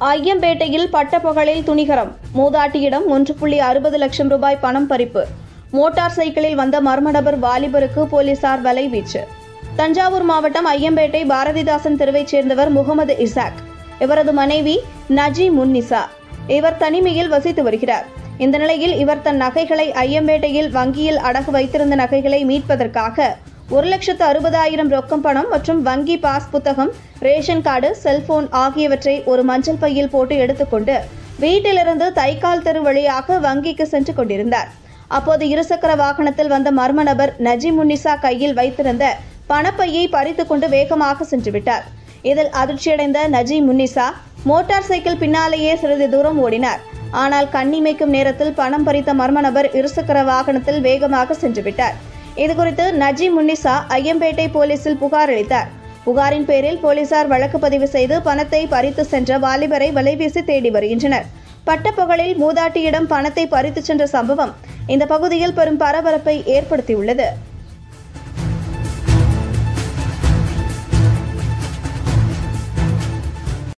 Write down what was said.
ஐயம்பேட்டையில் பட்டப்பகலில் துணிகரம் மூதாட்டியிடம் ஒன்று புள்ளி அறுபது லட்சம் ரூபாய் பணம் பறிப்பு மோட்டார் சைக்கிளில் வந்த மர்ம நபர் வாலிபருக்கு போலீசார் வலைவீச்சு தஞ்சாவூர் மாவட்டம் ஐயம்பேட்டை பாரதிதாசன் தெருவைச் சேர்ந்தவர் முகமது இசாக் இவரது மனைவி நஜி முன்னிசா இவர் தனிமையில் வசித்து வருகிறார் இந்த நிலையில் இவர் தன் நகைகளை ஐயம்பேட்டையில் வங்கியில் அடகு வைத்திருந்த நகைகளை மீட்பதற்காக ஒரு லட்சத்து அறுபதாயிரம் ரொக்கம் பணம் மற்றும் வங்கி பாஸ் புத்தகம் ரேஷன் கார்டு செல்போன் ஆகியவற்றை ஒரு மஞ்சள் பையில் போட்டு எடுத்துக்கொண்டு வீட்டிலிருந்து தைக்கால் தெரு வழியாக வங்கிக்கு சென்று கொண்டிருந்தார் அப்போது இருசக்கர வாகனத்தில் வந்த மர்ம நபர் நஜிமுன்னிசா கையில் வைத்திருந்த பணப்பையை பறித்து கொண்டு வேகமாக சென்றுவிட்டார் இதில் அதிர்ச்சியடைந்த நஜி முன்னிசா மோட்டார் சைக்கிள் பின்னாலேயே சிறிது தூரம் ஓடினார் ஆனால் கண்ணிமைக்கும் நேரத்தில் பணம் பறித்த மர்ம நபர் இருசக்கர வாகனத்தில் வேகமாக சென்றுவிட்டார் இதுகுறித்து நஜி முன்னிசா ஐயம்பேட்டை போலீசில் புகார் அளித்தார் புகாரின் பேரில் போலீசார் வழக்கு பதிவு செய்து பணத்தை பறித்து சென்ற வாலிபரை வலைவீசி தேடி வருகின்றனர் பட்டப்பகலில் மூதாட்டியிடம் பணத்தை பறித்து சென்ற சம்பவம் இந்த பகுதியில் பெரும் பரபரப்பை ஏற்படுத்தியுள்ளது